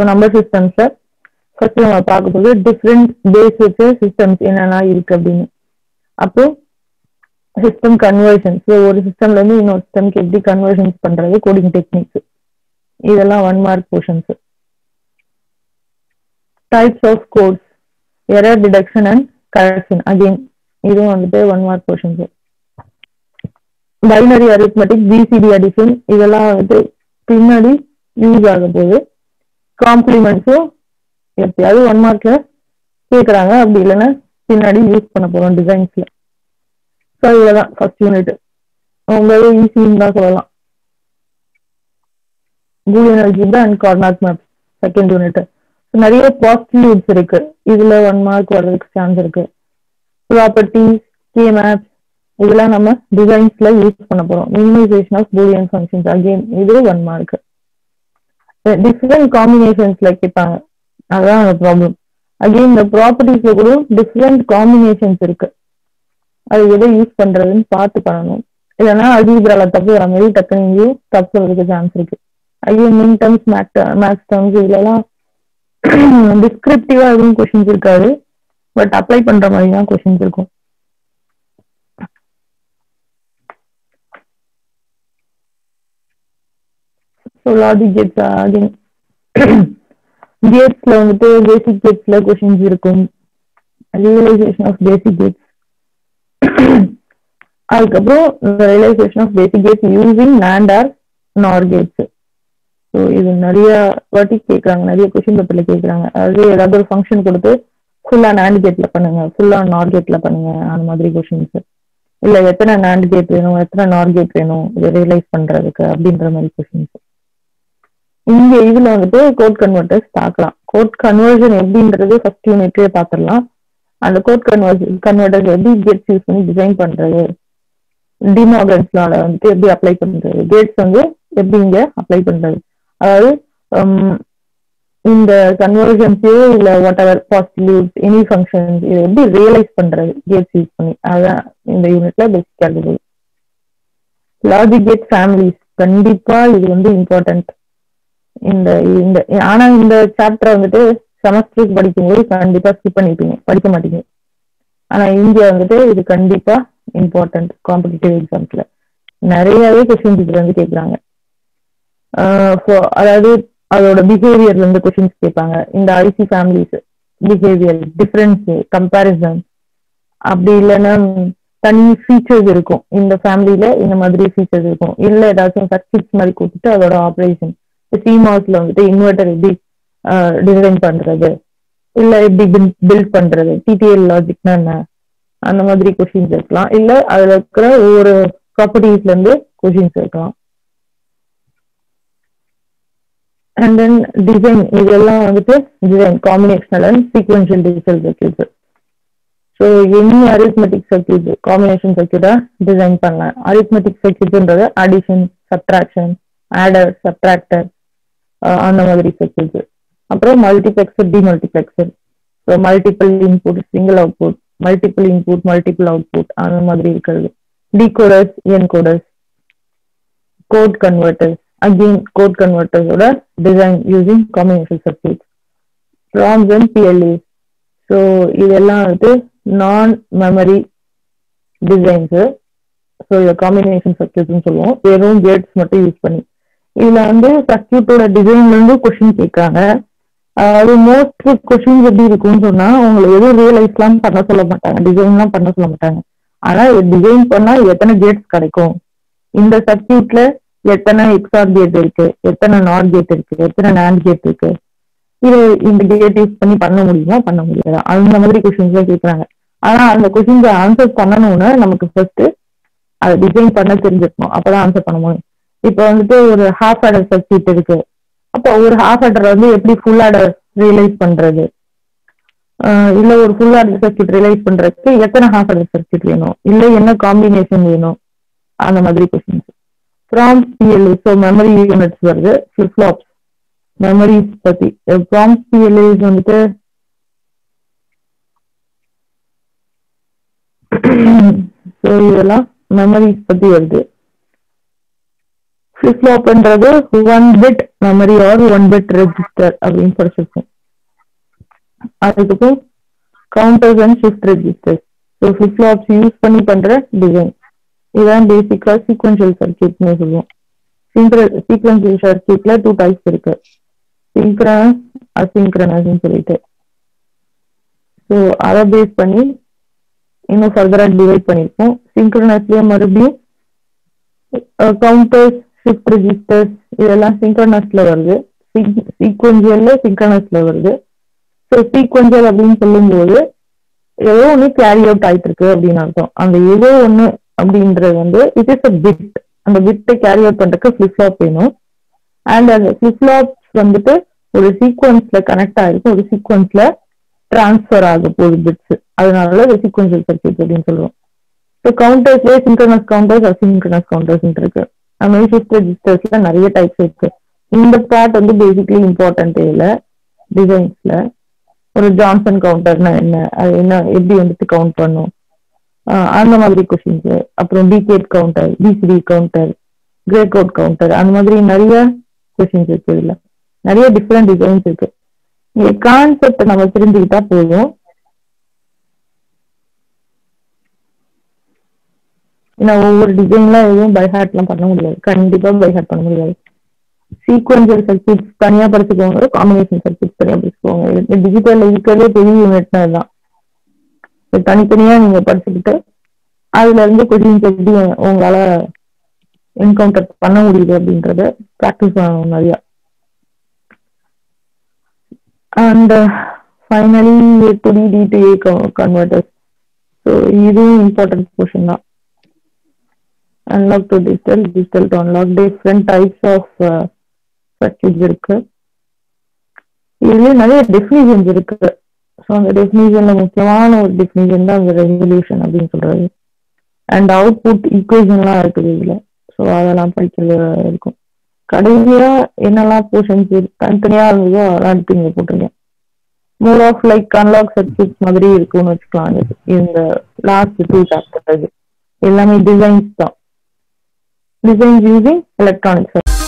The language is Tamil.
ஸோ நம்பர் சிஸ்டம்ஸ்ல ஃபர்ஸ்ட் நம்ம பார்க்க போது டிஃப்ரெண்ட் பேஸ் வச்ச சிஸ்டம்ஸ் என்னெல்லாம் இருக்கு அப்படின்னு அப்போ சிஸ்டம் கன்வர்ஷன் ஸோ ஒரு சிஸ்டம்ல இருந்து இன்னொரு சிஸ்டம்க்கு எப்படி கன்வர்ஷன்ஸ் பண்றது கோடிங் டெக்னிக்ஸ் இதெல்லாம் one mark portions types of codes error detection and correction again இதுவும் வந்துட்டு one mark portions binary arithmetic BCD addition இதெல்லாம் வந்துட்டு பின்னாடி யூஸ் ஆக போகுது காம்ப்ளிமெண்ட்ஸும் எப்பயாவது ஒன் மார்க்ல கேட்குறாங்க அப்படி இல்லைன்னா பின்னாடி யூஸ் பண்ண போறோம் டிசைன்ஸ்ல ஸோ இவ்வளோதான் ஃபர்ஸ்ட் யூனிட் ரொம்பவே ஈஸின்னு தான் சொல்லலாம் Boolean algebra and Karnaugh map second unit நிறைய பாசிட்டிவ்ஸ் இருக்கு இதுல ஒன் மார்க் வர்றதுக்கு சான்ஸ் இருக்கு ப்ராப்பர்ட்டிஸ் கே மேப்ஸ் இதெல்லாம் நம்ம டிசைன்ஸ்ல யூஸ் பண்ண போறோம் minimisation of Boolean functions again இது ஒன் மார்க் டிஃப்ரெண்ட் காம்பினேஷன்ஸ்ல கேட்பாங்க அதுதான் அந்த ப்ராப்ளம் அகெயின் இந்த ப்ராப்பர்ட்டிஸ்ல கூட டிஃப்ரெண்ட் காம்பினேஷன்ஸ் இருக்கு அது எதை யூஸ் பண்றதுன்னு பார்த்து பண்ணணும் இல்லைன்னா அல்ஜிப்ரால தப்பு வர மாதிரி டக்குனு இங்கேயும் தப்பு வரதுக்கு சான்ஸ் இருக்கு அகெயின் மின் டர்ம்ஸ் மேக்ஸ் மேக்ஸ் டர்ம்ஸ் இதுலலாம் டிஸ்கிரிப்டிவா எதுவும் கொஷின்ஸ் இருக்காது பட் அப்ளை பண்ற மாதிரி தான் கொஷின்ஸ் இருக்கும் ஸோ லாஜிக் கேட்ஸ் அகைன் கேட்ஸ்ல வந்துட்டு பேசிக் கேட்ஸ்ல கொஷின்ஸ் இருக்கும் ரியலைசேஷன் ஆஃப் பேசிக் கேட்ஸ் அதுக்கப்புறம் realisation of basic gates using NAND OR NOR gates so இது நிறைய வாட்டி கேட்குறாங்க நிறைய கொஷின் பேப்பர்ல கேட்குறாங்க அதாவது ஏதாவது ஒரு ஃபங்க்ஷன் கொடுத்து ஃபுல்லா நேண்ட் கேட்ல பண்ணுங்க ஃபுல்லா நார் கேட்ல பண்ணுங்க அந்த மாதிரி கொஷின்ஸ் இல்ல எத்தனை நேண்ட் கேட் வேணும் எத்தனை நார் கேட் வேணும் இதை ரியலைஸ் பண்றதுக்கு அப்படின்ற மாதிரி கொஷின்ஸ் இங்க இதுல வந்துட்டு கோட் கன்வெர்டர்ஸ் பார்க்கலாம் கோட் கன்வர்ஷன் எப்படின்றது ஃபர்ஸ்ட் யூனிட்லயே பார்த்துடலாம் அந்த கோட் கன்வர்ஷன் கன்வெர்டர்ஸ் எப்படி கேட்ஸ் யூஸ் பண்ணி டிசைன் பண்றது டிமாகன்ஸ்லால வந்துட்டு எப்படி அப்ளை பண்றது கேட்ஸ் வந்து எப்படி இங்க அப்ளை பண்றது அதாவது இந்த கன்வர்ஷன்ஸையோ இல்ல whatever positives any functions இதை எப்படி ரியலைஸ் பண்றது கேட்ஸ் யூஸ் பண்ணி அதான் இந்த யூனிட்ல பேசிக்கா இருக்குது லாஜிக் கேட் ஃபேமிலிஸ் கண்டிப்பா இது வந்து இம்பார்ட்டன்ட் இந்த இந்த ஆனா இந்த சாப்டர் வந்துட்டு செமஸ்டருக்கு படிக்கும்போது கண்டிப்பா ஸ்கிப் பண்ணிப்பீங்க படிக்க மாட்டீங்க ஆனா இங்க வந்துட்டு இது கண்டிப்பா இம்பார்ட்டன்ட் காம்படிட்டிவ் எக்ஸாம்ஸ்ல நிறையவே கொஸ்டின்ஸ் இதுல இருந்து கேட்குறாங்க அதாவது அதோட பிஹேவியர்ல இருந்து கொஸ்டின்ஸ் கேட்பாங்க இந்த IC families behaviour difference comparison அப்படி இல்லைன்னா தனி ஃபீச்சர்ஸ் இருக்கும் இந்த ஃபேமிலியில இந்த மாதிரி ஃபீச்சர்ஸ் இருக்கும் இல்ல ஏதாச்சும் சர்க்கிட்ஸ் மாதிரி கொடுத்துட்டு அதோட ஆப்ரேஷன் சிமாஸ்ல வந்துட்டு இன்வெர்டர் எப்படி டிசைன் பண்றது இல்ல எப்படி பில்ட் பண்றது டிடிஎல் லாஜிக்னா என்ன அந்த மாதிரி கொஷின்ஸ் இருக்கலாம் இல்ல அதுல இருக்கிற ஒவ்வொரு ப்ராப்பர்ட்டிஸ்ல இருந்து கொஷின்ஸ் இருக்கலாம் அண்ட் தென் டிசைன் இதெல்லாம் வந்துட்டு design combinational and sequential digital circuits so any arithmetic circuit combination சர்க்கியூட்டா டிசைன் பண்ணலாம் அரித்மெட்டிக் சர்க்கியூட்ன்றது அடிஷன் சப்ட்ராக்ஷன் ஆடர் சப்ட்ராக்டர் அந்த மாதிரி சர்க்கியூட்ஸ் அப்புறம் multiplexer demultiplexer so multiple input single output multiple input multiple output அந்த மாதிரி இருக்கிறது decoders encoders code converters again code கன்வெர்டர்ஸோட design using combination circuit PROMs and PLA so இதெல்லாம் வந்து நான் மெமரி டிசைன்ஸு ஸோ இதை காம்பினேஷன் சர்க்கியூட்னு சொல்லுவோம் வெறும் கேட்ஸ் மட்டும் யூஸ் பண்ணி இதுல வந்து சர்க்கியூட்டோட டிசைன்ல இருந்து கொஸ்டின் கேட்கறாங்க அது மோஸ்ட் கொஸ்டின்ஸ் எப்படி இருக்கும்னு சொன்னா உங்களை எதுவும் ரியலைஸ்லாம் பண்ண சொல்ல மாட்டாங்க டிசைன்லாம் பண்ண சொல்ல மாட்டாங்க ஆனா டிசைன் பண்ணா எத்தனை கேட்ஸ் கிடைக்கும் இந்த சர்க்கியூட்ல எத்தனை எக்ஸ்ஆர் கேட் இருக்கு எத்தனை நாட் கேட் இருக்கு எத்தனை நேண்ட் கேட் இருக்கு இது இந்த கேட் யூஸ் பண்ணி பண்ண முடியுமா பண்ண முடியாதா அந்த மாதிரி கொஸ்டின்ஸ் தான் கேட்கறாங்க ஆனா அந்த கொஸ்டின்ஸ் ஆன்சர் பண்ணணும்னா நமக்கு ஃபர்ஸ்ட் அதை டிசைன் பண்ண தெரிஞ்சிருக்கணும் அப்பதான் ஆன்சர் பண்ண முடியும் இப்போ வந்துட்டு ஒரு ஹாஃப் ஆர்டர் சர்க்கியூட் இருக்கு அப்போ ஒரு ஹாஃப் ஆர்டர் வந்து எப்படி ஃபுல் ஆர்டர் ரியலைஸ் பண்றது இல்ல ஒரு ஃபுல் ஆர்டர் சர்க்கியூட் ரியலைஸ் பண்றதுக்கு எத்தனை ஹாஃப் ஆர்டர் சர்க்கியூட் வேணும் இல்ல என்ன காம்பினேஷன் வேணும் அந்த மாதிரி questions PROMs PLA so memory units வருது ஃபிளிப் ஃப்ளாப்ஸ் மெமரிஸ் பத்தி ப்ராம்ஸ் பிஎல்ஏஸ் வந்துட்டு ஸோ இதெல்லாம் மெமரிஸ் பத்தி வருது ஃபிளிப் ஃப்ளாப்ன்றது one bit memory or one bit register அப்படின்னு படிச்சிருக்கோம் அதுக்கப்புறம் counters and shift registers so flip flops use பண்ணி பண்ற டிசைன் இதான் பேசிக்கா சீக்வன்ஷியல் சர்க்கியூட்னு சொல்லுவோம் சீக்வன்ஷியல் சர்க்கியூட்ல டூ டைப்ஸ் இருக்கு சிங்க்ரனஸ் அசிங்க்ரனஸ்னு சொல்லிட்டு ஸோ அதை பேஸ் பண்ணி இன்னும் ஃபர்தரா டிவைட் பண்ணிருக்கோம் சிங்க்ரனஸ்லயே மறுபடியும் கவுண்டர்ஸ் ஷிஃப்ட் ரெஜிஸ்டர்ஸ் இதெல்லாம் சிங்க்ரனஸ்ல வருது சீக்வன்சியல்ல சிங்க்ரனஸ்ல வருது ஸோ சீக்வன்சியல் அப்படின்னு சொல்லும்போது ஏதோ ஒன்று கேரி அவுட் ஆயிட்டு இருக்கு அப்படின்னு அர்த்தம் அந்த ஏதோ ஒன்று அப்படின்றது வந்து இட் இஸ் அ பிட் அந்த பிட்டை கேரி அவுட் பண்றதுக்கு ஃபிளிப் ஃப்ளாப் வேணும் அண்ட் அந்த ஃபிளிப் ஃப்ளாப்ஸ் வந்துட்டு ஒரு சீக்வன்ஸ்ல கனெக்ட் ஆயிருக்கு ஒரு சீக்வன்ஸ்ல டிரான்ஸ்ஃபர் ஆக போகுது பிட்ஸ் அதனால அது சீக்வன்சியல் சர்க்கியூட் அப்படின்னு சொல்லுவோம் ஸோ கவுண்டர்ஸ்லேயே சிங்க்ரனஸ் கவுண்டர்ஸ் அசிங்க்ரனஸ் கவுண்டர்ஸ் இருக்கு அது மாதிரி ஷிஃப்ட் ரெஜிஸ்டர்ஸ்ல நிறைய டைப்ஸ் இருக்கு இந்த பார்ட் வந்து பேசிக்கலி இம்பார்ட்டன்ட் இல்லை டிசைன்ஸ்ல ஒரு ஜான்சன் கவுண்டர்னா என்ன அது என்ன எப்படி வந்துட்டு கவுண்ட் பண்ணும் ஆஹ் அந்த மாதிரி கொஷின்ஸ் அப்புறம் பிகேட் counter BCD counter gray code counter அந்த மாதிரி நிறைய கொஷின்ஸ் இருக்கு இதுல நிறைய டிஃப்ரெண்ட் டிசைன்ஸ் இருக்கு இங்க கான்செப்ட் நம்ம தெரிஞ்சுக்கிட்டா போதும் ஏன்னா ஒவ்வொரு டிசைன்லாம் எதுவும் பை ஹார்ட்லாம் பண்ண முடியாது கண்டிப்பா பை ஹார்ட் பண்ண முடியாது சீக்வன்சியல் சர்க்கியூட்ஸ் தனியா படிச்சுக்கோங்க காம்பினேஷன் சர்க்கியூட்ஸ் தனியா படிச்சுக்கோங்க டிஜிட்டல் இருக்கிறதே பெரிய யூனிட்னா இதுதான் இது தனித்தனியா நீங்க படிச்சுக்கிட்டு அதுல இருந்து கொஸ்டின்ஸ் எப்படி உங்களால என்கவுண்டர் பண்ண முடியுது அப்படின்றத ப்ராக்டிஸ் பண்ணணும் நிறையா and finally to D D to A converters so இதுவும் இம்பார்ட்டன்ட் போர்ஷன் தான் analogue to digital digital to analogue different types of circuits இருக்கு இதுலயே நிறைய டெஃபினிஷன்ஸ் இருக்கு ஸோ அந்த டெஃபினிஷன்ல முக்கியமான ஒரு டெஃபினிஷன் தான் அந்த ரெசல்யூஷன் அப்படின்னு சொல்றது அண்ட் அவுட்புட் ஈக்குவேஷன்லாம் இருக்குது இதுல ஸோ அதெல்லாம் படிக்கிறது இருக்கும் கடைசியா என்னெல்லாம் போர்ஷன்ஸ் தனித்தனியா இருந்ததோ அதெல்லாம் எடுத்து இங்க போட்டிருக்கேன் more of like analogue circuits மாதிரி இருக்கும்னு வச்சுக்கலாம் இது இந்த லாஸ்ட் டூ சாப்டர் எல்லாமே டிசைன்ஸ் தான் டிசைன்ஸ் யூசிங் எலக்ட்ரானிக்ஸ்